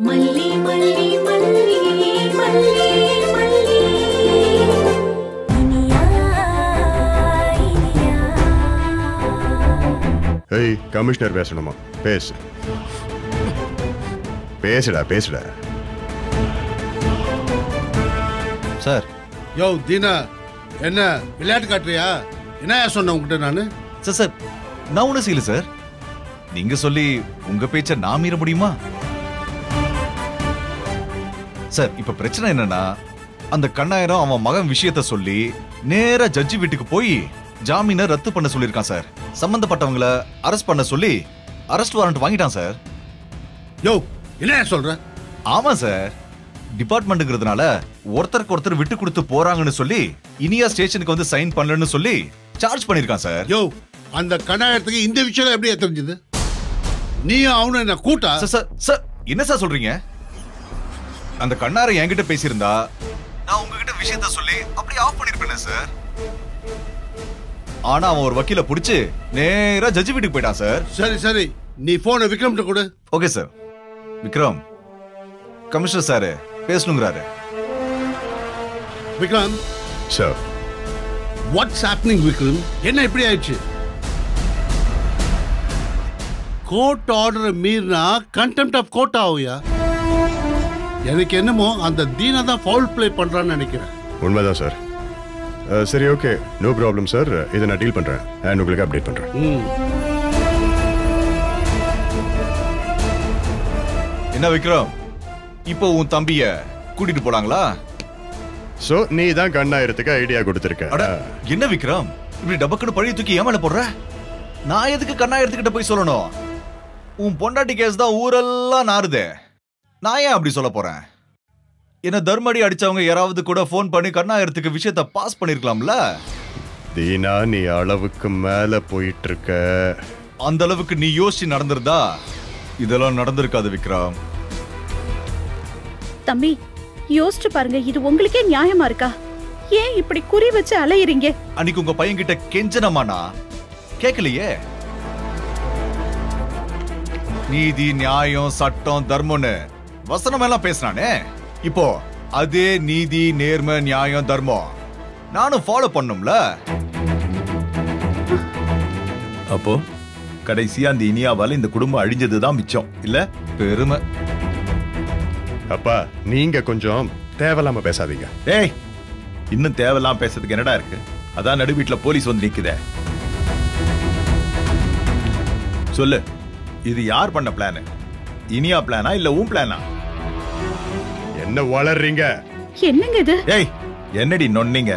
மல்லி மல்லி மல்லி மல்லி மல்லி இனியா இனியா ஏய் கமிஷனர் பேசணுமா பேசு பேசுடா பேசுடா சார் யோ தீனா என்ன விளையாட்டு காட்டுறியா என்ன சொன்னேன் உங்ககிட்ட நான் சார் சார் நான் ஒன்றும் செய்யல சார் நீங்க சொல்லி உங்க பேச்ச நான் மீற முடியுமா சார் இப்ப பிரச்சனை என்னன்னா அந்த கண்ணாயிரம் அவன் மகன் விஷயத்த சொல்லி நேரா ஜட்ஜி வீட்டுக்கு போய் ஜாமீனை ரத்து பண்ண சொல்லியிருக்கான் சார் சம்பந்தப்பட்டவங்கள அரெஸ்ட் பண்ண சொல்லி அரெஸ்ட் வாரண்ட் வாங்கிட்டான் சார் யோ என்ன சொல்ற ஆமா சார் டிபார்ட்மெண்ட்ங்கிறதுனால ஒருத்தருக்கு ஒருத்தர் விட்டு கொடுத்து போறாங்கன்னு சொல்லி இனியா ஸ்டேஷனுக்கு வந்து சைன் பண்ணலன்னு சொல்லி சார்ஜ் பண்ணிருக்கான் சார் யோ அந்த கண்ணாயிரத்துக்கு இந்த விஷயம் எப்படி தெரிஞ்சது நீயும் அவனும் என்ன கூட்டா சார் சார் சார் என்ன சார் சொல்றீங்க அந்த கண்ணாரை என்கிட்ட பேசியிருந்தா நான் உங்ககிட்ட விஷயத்த சொல்லி அப்படியே ஆஃப் பண்ணிருப்பேன் சார் ஆனா அவன் ஒரு வக்கீல புடிச்சு நேரா ஜட்ஜி வீட்டுக்கு போயிட்டான் சார் சரி சரி நீ போனை விக்ரம்கிட்ட கொடு okay sir Vikram commissioner sir பேசணுங்கிறாரு Vikram sir what's happening Vikram என்ன இப்படி ஆயிடுச்சு கோர்ட் ஆர்டர் மீறினா கண்டெம்ட் ஆஃப் கோர்ட் ஆகுயா எனக்கு என்னமோ அந்த தீனா தான் ஃபவுல் ப்ளே பண்றான்னு நினைக்கிறேன் உண்மைதான் சார் அஹ், சரி ஓகே நோ ப்ராப்ளம் சார் இதை நான் டீல் பண்றேன் அண்ட் உங்களுக்கு அப்டேட் பண்றேன் ம் என்ன விக்ரம் இப்போ உன் தம்பிய கூட்டிட்டு போலாங்களா ஸோ நீ தான் கண்ணாயிரத்துக்கு ஐடியா கொடுத்துருக்க அட என்ன விக்ரம் இப்படி டபக்குன்னு பழைய தூக்கி ஏன் மேல போடுற நான் எதுக்கு கண்ணாயிரத்துக்கிட்ட போய் சொல்லணும் உன் பொண்டாட்டி கேஸ் தான் ஊரெல்லாம் நாறுதே நான் ஏன் அப்படி சொல்ல போறேன் என்ன தர்மடி அடிச்சவங்க யாராவது கூட ஃபோன் பண்ணி கண்ணாயிரத்துக்கு விஷயத்த பாஸ் பண்ணிருக்கலாம்ல தீனா நீ அளவுக்கு மேல போயிட்டு இருக்க அந்த அளவுக்கு நீ யோசிச்சு நடந்திருந்தா இதெல்லாம் நடந்திருக்காது விக்ரம் தம்பி யோசிச்சு பாருங்க இது உங்களுக்கே நியாயமா இருக்கா ஏன் இப்படி குறி வச்சு அலையறீங்க அன்னைக்கு உங்க பையன் கிட்ட கெஞ்சனமானா கேட்கலையே நீதி நியாயம் சட்டம் தர்மம்னு வசனம் எல்லாம் பேசினானே இப்போ அதே நீதி நேர்மை நியாயம் தர்மம் நானும் ஃபாலோ பண்ணும்ல அப்போ கடைசியா அந்த இனியாவால இந்த குடும்பம் அழிஞ்சதுதான் மிச்சம் இல்ல பெருமை அப்பா நீங்க கொஞ்சம் தேவையில்லாம பேசாதீங்க ஏய் இன்னும் தேவையில்லாம் பேசுறதுக்கு என்னடா இருக்கு அதான் நடு வீட்டுல போலீஸ் வந்து நிக்குதே சொல்லு இது யார் பண்ண பிளான் இனியா பிளானா இல்ல உன் பிளானா என்ன வளர்றீங்க என்னங்க இது ஏய் என்னடி நொன்னீங்க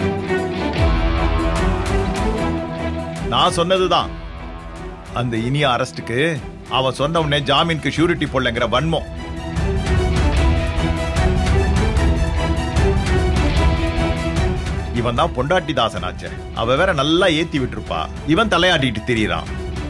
நான் சொன்னதுதான் அந்த இனியா அரஸ்டுக்கு அவன் சொன்ன உடனே ஜாமீனுக்கு ஷூரிட்டி போடலங்கிற வன்மம் இவன் தான் பொண்டாட்டி தாசனாச்சே அவ வேற நல்லா ஏத்தி விட்டுருப்பா இவன் தலையாட்டிட்டு திரியறான்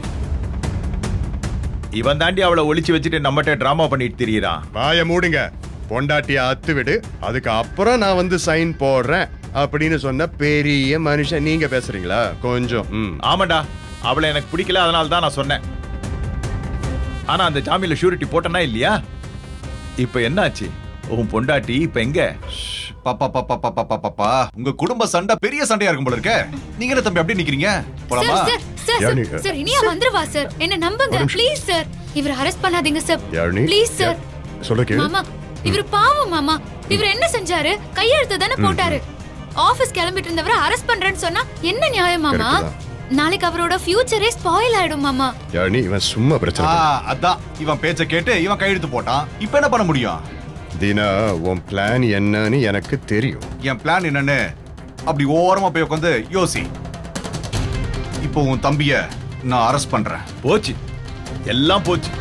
இவன் தாண்டி அவளை ஒளிச்சு வச்சுட்டு நம்மகிட்ட டிராமா பண்ணிட்டு திரியறான் வாய மூடுங்க பொண்டாட்டிய அத்து விடு அதுக்கு அப்புறம் நான் வந்து சைன் போடுறேன் அப்படின்னு சொன்ன பெரிய மனுஷன் நீங்க பேசுறீங்களா கொஞ்சம் ம் ஆமாடா அவளை எனக்கு பிடிக்கல அதனால தான் நான் சொன்னேன் ஆனா அந்த ஜாமீன்ல ஷூரிட்டி போட்டனா இல்லையா இப்ப என்னாச்சு உன் பொண்டாட்டி இப்ப எங்க பாப்பா பாப்பா பாப்பா பாப்பா உங்க குடும்ப சண்டை பெரிய சண்டையா இருக்கும் போல இருக்க நீங்க என்ன தம்பி அப்படியே நிக்கிறீங்க போலாமா sir sir Yazhini, sir sir Iniya வந்துருவா சார் என்ன நம்புங்க ஒரு நிமிஷம். ப்ளீஸ் சார் இவர் அரெஸ்ட் பண்ணாதீங்க சார் யாழினி, ப்ளீஸ் சார் சொல்ல கேளு மாமா இவர் பாவம் மாமா இவர் என்ன செஞ்சாரு கையெழுத்து தானே போட்டாரு ஆபீஸ் கிளம்பிட்டு இருந்தவரை அரெஸ்ட் பண்றேன்னு சொன்னா என்ன நியாயம் மாமா Correct நாளைக்கு அவரோட ஃபியூச்சரே ஸ்பாயில் ஆயிடும் மாமா யாழினி இவன் சும்மா பிரச்சனை ஆ, பண்றான். அதான் இவன் பேச்ச கேட்டு இவன் கையெழுத்து போட்டான் இப்ப என்ன பண்ண முடியும் தீனா உன் பிளான் என்னன்னு எனக்கு தெரியும் என் பிளான் என்னன்னு அப்படி ஓரமா போய் உட்காந்து யோசி இப்போ உன் தம்பிய நான் அரெஸ்ட் பண்றேன் போச்சு எல்லாம் போச்சு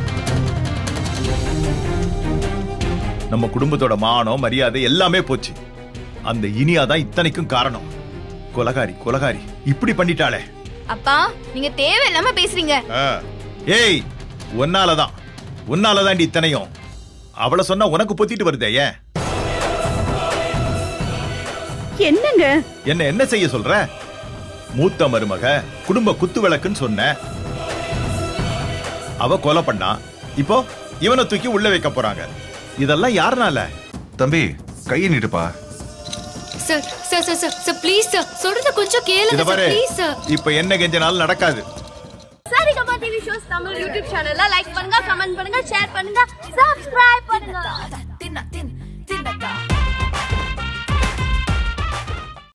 நம்ம குடும்பத்தோட மானம் மரியாதை எல்லாமே போச்சு அந்த இனியா தான் இத்தனைக்கும் காரணம் கொலகாரி கொலகாரி இப்படி பண்ணிட்டாளே அப்பா நீங்க தேவையில்லாம பேசுறீங்க ஆ, ஏய் உன்னாலதான் உன்னாலதாண்டி இத்தனையும் அவளை சொன்னா உனக்கு பொத்திட்டு வருதே ஏன் என்னங்க என்ன என்ன செய்ய சொல்ற மூத்த மருமக குடும்ப குத்து விளக்குன்னு சொன்ன அவ கொலை பண்ணா இப்போ இவனை தூக்கி உள்ள வைக்க போறாங்க இதெல்லாம் யாருனால தம்பி கையை நீட்டுப்பா sir sir sir sir sir please sir சொல்றத கொஞ்சம் இத கேளுங்க சார் பாரு ப்ளீஸ் சார் இப்ப என்ன கெஞ்சனாலும் நடக்காது Saregama TV shows Tamil YouTube சேனல்ல லைக் பண்ணுங்க கமெண்ட் பண்ணுங்க ஷேர் பண்ணுங்க சப்ஸ்கிரைப்